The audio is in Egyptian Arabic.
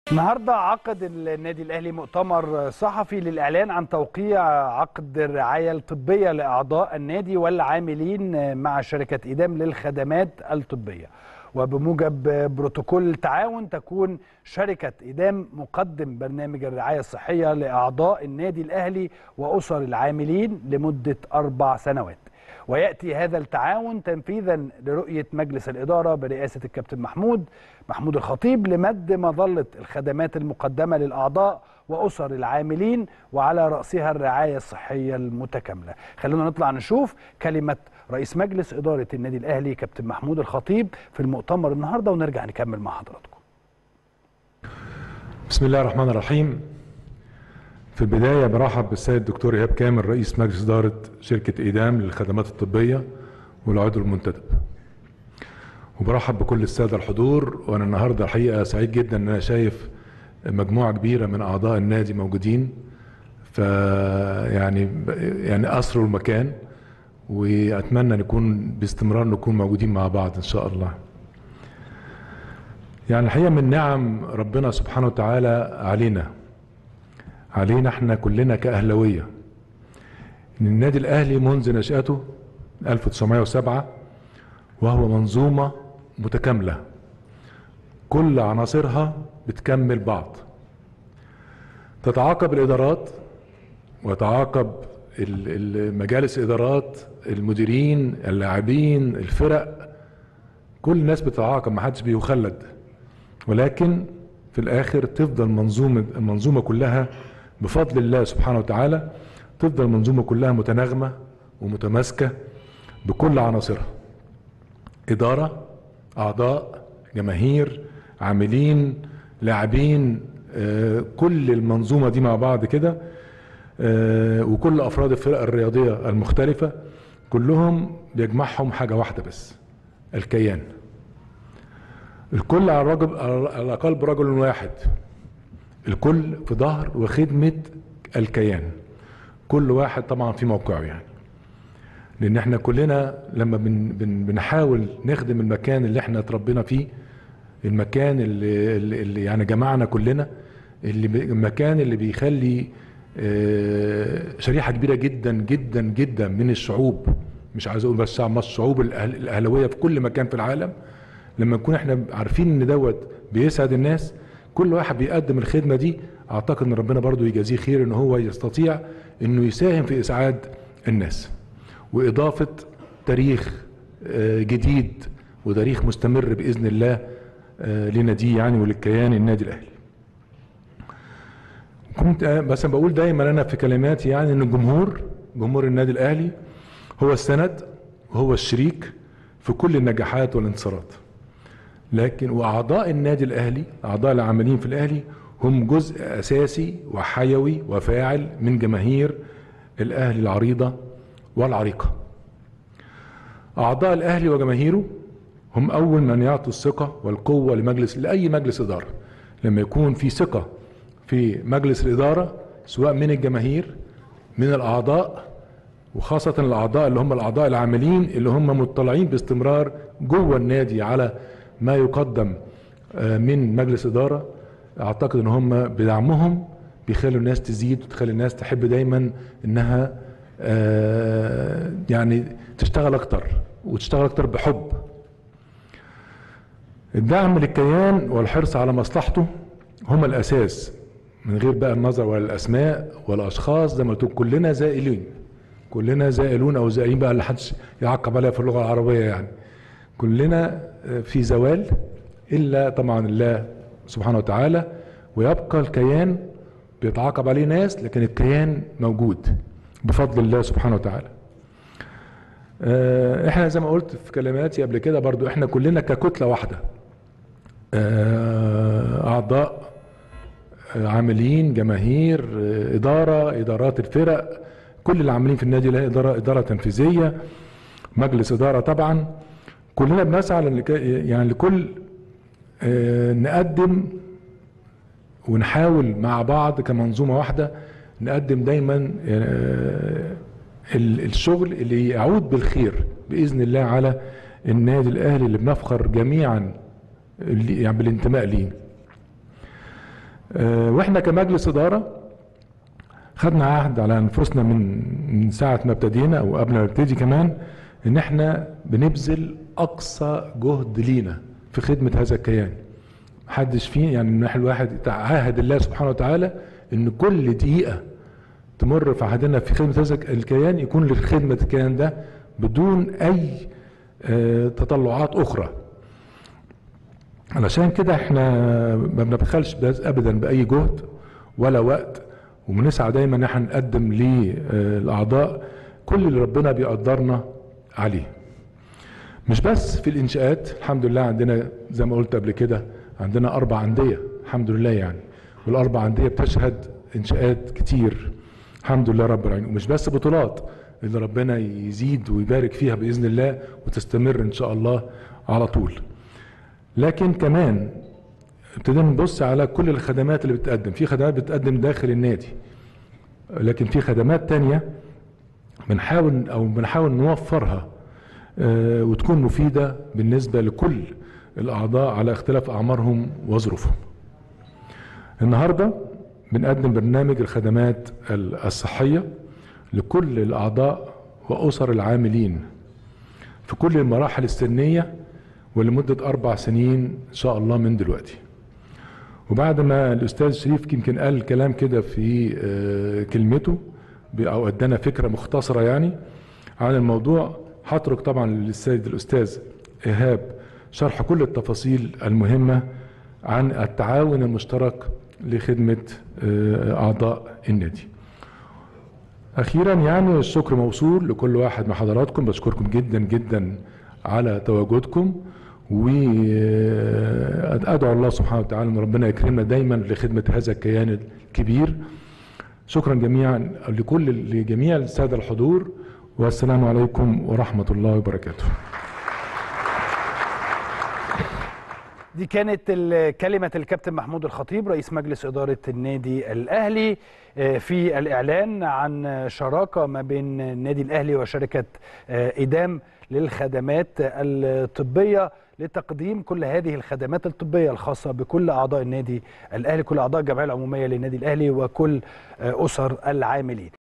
النهارده عقد النادي الاهلي مؤتمر صحفي للاعلان عن توقيع عقد الرعايه الطبيه لاعضاء النادي والعاملين مع شركه ايدام للخدمات الطبيه وبموجب بروتوكول التعاون تكون شركه ايدام مقدم برنامج الرعايه الصحيه لاعضاء النادي الاهلي واسر العاملين لمده اربع سنوات وياتي هذا التعاون تنفيذا لرؤيه مجلس الاداره برئاسه الكابتن محمود محمود الخطيب لمد مظله الخدمات المقدمه للاعضاء واسر العاملين وعلى راسها الرعايه الصحيه المتكامله. خلونا نطلع نشوف كلمه رئيس مجلس اداره النادي الاهلي كابتن محمود الخطيب في المؤتمر النهارده ونرجع نكمل مع حضراتكم. بسم الله الرحمن الرحيم. في البداية برحب بالسيد الدكتور إيهاب كامل رئيس مجلس إدارة شركة إيدام للخدمات الطبية والعضو المنتدب وبرحب بكل السادة الحضور وأنا النهاردة الحقيقة سعيد جدا أن أنا شايف مجموعة كبيرة من أعضاء النادي موجودين ف يعني يعني أسروا المكان وأتمنى نكون باستمرار نكون موجودين مع بعض إن شاء الله يعني الحقيقة من نعم ربنا سبحانه وتعالى علينا علينا احنا كلنا كأهلوية ان النادي الاهلي منذ نشأته 1907 وهو منظومة متكاملة كل عناصرها بتكمل بعض تتعاقب الادارات وتعاقب مجالس الادارات المديرين اللاعبين الفرق كل الناس بتتعاقب محدش بيخلد ولكن في الاخر تفضل منظومه المنظومه كلها بفضل الله سبحانه وتعالى تفضل المنظومه كلها متناغمه ومتماسكه بكل عناصرها اداره اعضاء جماهير عاملين لاعبين آه كل المنظومه دي مع بعض كده آه وكل افراد الفرق الرياضيه المختلفه كلهم بيجمعهم حاجه واحده بس الكيان الكل على رجل على قلب رجل واحد الكل في ظهر وخدمة الكيان كل واحد طبعا في موقعه يعني لان احنا كلنا لما بن بن بنحاول نخدم المكان اللي احنا اتربينا فيه المكان اللي, اللي يعني جمعنا كلنا اللي المكان اللي بيخلي شريحة كبيرة جدا جدا جدا من الشعوب مش عايز اقول بس شعب مصر الشعوب الاهلوية في كل مكان في العالم لما نكون احنا عارفين ان دوت بيسعد الناس كل واحد بيقدم الخدمه دي اعتقد ان ربنا برضو يجازيه خير ان هو يستطيع انه يساهم في اسعاد الناس واضافه تاريخ جديد وتاريخ مستمر باذن الله لناديه يعني وللكيان النادي الاهلي كنت بس بقول دايما انا في كلماتي يعني ان الجمهور جمهور النادي الاهلي هو السند وهو الشريك في كل النجاحات والانتصارات لكن واعضاء النادي الاهلي اعضاء العاملين في الاهلي هم جزء اساسي وحيوي وفاعل من جماهير الاهلي العريضه والعريقه اعضاء الاهلي وجماهيره هم اول من يعطوا الثقه والقوه لمجلس لاي مجلس اداره لما يكون في ثقه في مجلس الاداره سواء من الجماهير من الاعضاء وخاصة الأعضاء اللي هم الأعضاء العاملين اللي هم مطلعين باستمرار جوه النادي على ما يقدم من مجلس إدارة أعتقد إن هم بدعمهم بيخلوا الناس تزيد وتخلي الناس تحب دايما إنها يعني تشتغل أكتر وتشتغل أكتر بحب الدعم للكيان والحرص على مصلحته هما الأساس من غير بقى النظر ولا الأسماء ولا أشخاص زي ما قلت كلنا زائلين كلنا زائلون او زائلين بقى اللي حدش يعقب عليها في اللغه العربيه يعني كلنا في زوال الا طبعا الله سبحانه وتعالى ويبقى الكيان بيتعاقب عليه ناس لكن الكيان موجود بفضل الله سبحانه وتعالى احنا زي ما قلت في كلماتي قبل كده برضو احنا كلنا ككتله واحده اعضاء عاملين جماهير اداره ادارات الفرق كل اللي عاملين في النادي له اداره اداره تنفيذيه مجلس اداره طبعا كلنا بنسعى يعني لكل نقدم ونحاول مع بعض كمنظومه واحده نقدم دايما الشغل اللي يعود بالخير باذن الله على النادي الاهلي اللي بنفخر جميعا يعني بالانتماء ليه آه، واحنا كمجلس اداره خدنا عهد على انفسنا من من ساعه ما ابتدينا او قبل ما نبتدي كمان ان احنا بنبذل اقصى جهد لينا في خدمه هذا الكيان محدش فيه يعني ان احنا الواحد يتعاهد الله سبحانه وتعالى ان كل دقيقه تمر في عهدنا في خدمه هذا الكيان يكون لخدمه الكيان ده بدون اي آه، تطلعات اخرى علشان كده احنا ما بنبخلش بس ابدا باي جهد ولا وقت وبنسعى دايما ان احنا نقدم للاعضاء كل اللي ربنا بيقدرنا عليه مش بس في الانشاءات الحمد لله عندنا زي ما قلت قبل كده عندنا اربع انديه الحمد لله يعني والاربع انديه بتشهد انشاءات كتير الحمد لله رب العالمين ومش بس بطولات اللي ربنا يزيد ويبارك فيها باذن الله وتستمر ان شاء الله على طول لكن كمان ابتدينا نبص على كل الخدمات اللي بتقدم في خدمات بتقدم داخل النادي لكن في خدمات تانية بنحاول او بنحاول نوفرها آه، وتكون مفيدة بالنسبة لكل الأعضاء على اختلاف أعمارهم وظروفهم النهاردة بنقدم برنامج الخدمات الصحية لكل الأعضاء وأسر العاملين في كل المراحل السنية ولمدة أربع سنين إن شاء الله من دلوقتي وبعد ما الأستاذ شريف يمكن قال كلام كده في آه، كلمته ب- أو أدانا فكرة مختصرة يعني عن الموضوع هترك طبعا للسيد الأستاذ إيهاب شرح كل التفاصيل المهمة عن التعاون المشترك لخدمة آه، أعضاء النادي أخيرا يعني الشكر موصول لكل واحد من حضراتكم بشكركم جدا جدا على تواجدكم وأدعو الله سبحانه وتعالى أن ربنا يكرمنا دايما لخدمة هذا الكيان الكبير شكرا جميعا لكل لجميع السادة الحضور والسلام عليكم ورحمة الله وبركاته دي كانت ال- كلمة الكابتن محمود الخطيب رئيس مجلس إدارة النادي الأهلي آه، في الإعلان عن شراكة ما بين النادي الأهلي وشركة آه، إدام للخدمات الطبية لتقديم كل هذه الخدمات الطبية الخاصة بكل أعضاء النادي الأهلي كل أعضاء الجمعية العمومية للنادي الأهلي وكل آه، أسر العاملين